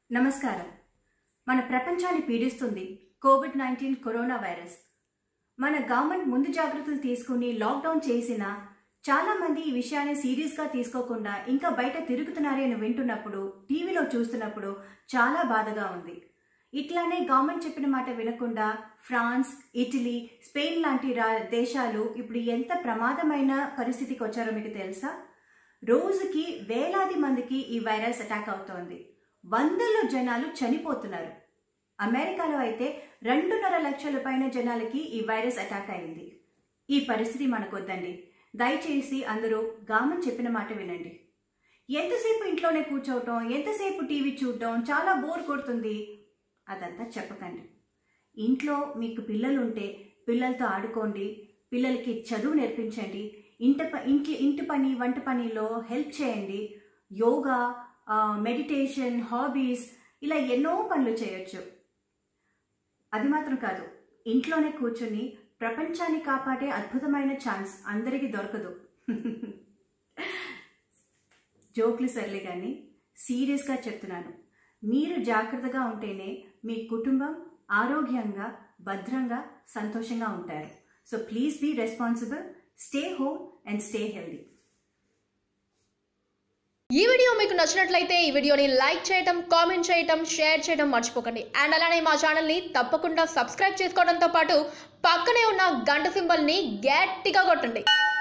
నమస్కారం మన ప్రపంచాన్ని పీడిస్తుంది కోవిడ్ నైన్టీన్ కరోనా వైరస్ మన గవర్నమెంట్ ముందు జాగ్రత్తలు తీసుకుని లాక్డౌన్ చేసినా చాలా మంది ఈ విషయాన్ని సీరియస్గా తీసుకోకుండా ఇంకా బయట తిరుగుతున్నారే అని వింటున్నప్పుడు టీవీలో చూస్తున్నప్పుడు చాలా బాధగా ఉంది ఇట్లానే గవర్నమెంట్ చెప్పిన మాట వినకుండా ఫ్రాన్స్ ఇటలీ స్పెయిన్ లాంటి రా దేశాలు ఇప్పుడు ఎంత ప్రమాదమైన పరిస్థితికి వచ్చారో మీకు తెలుసా రోజుకి వేలాది మందికి ఈ వైరస్ అటాక్ అవుతోంది వందల్లో జనాలు చనిపోతున్నారు అమెరికాలో అయితే రెండున్నర లక్షల పైన జనాలకి ఈ వైరస్ అటాక్ అయింది ఈ పరిస్థితి మనకొద్దండి దయచేసి అందరూ గవర్నమెంట్ చెప్పిన మాట వినండి ఎంతసేపు ఇంట్లోనే కూర్చోవటం ఎంతసేపు టీవీ చూడటం చాలా బోర్ కొడుతుంది అదంతా చెప్పకండి ఇంట్లో మీకు పిల్లలు ఉంటే పిల్లలతో ఆడుకోండి పిల్లలకి చదువు నేర్పించండి ఇంట ప- ఇంటి ఇంటి పని వంట పనిలో హెల్ప్ చేయండి యోగా మెడిటేషన్ హాబీస్ ఇలా ఎన్నో పనులు చేయొచ్చు అది మాత్రం కాదు ఇంట్లోనే కూర్చుని ప్రపంచాన్ని కాపాడే అద్భుతమైన ఛాన్స్ అందరికీ దొరకదు జోక్లు సర్లే కానీ సీరియస్గా చెప్తున్నాను మీరు జాగ్రత్తగా ఉంటేనే మీ కుటుంబం ఆరోగ్యంగా భద్రంగా సంతోషంగా ఉంటారు so please be responsible stay home and stay healthy ఈ వీడియో మీకు నచ్చినట్లయితే ఈ వీడియోని లైక్ చేయటం కామెంట్ చేయటం షేర్ చేయడం మర్చిపోకండి అండ్ అలానే మా ఛానల్ని తప్పకుండా సబ్స్క్రైబ్ చేసుకోవడంతో పాటు పక్కనే ఉన్న గంట సింబల్ని గట్టిగా కొట్టండి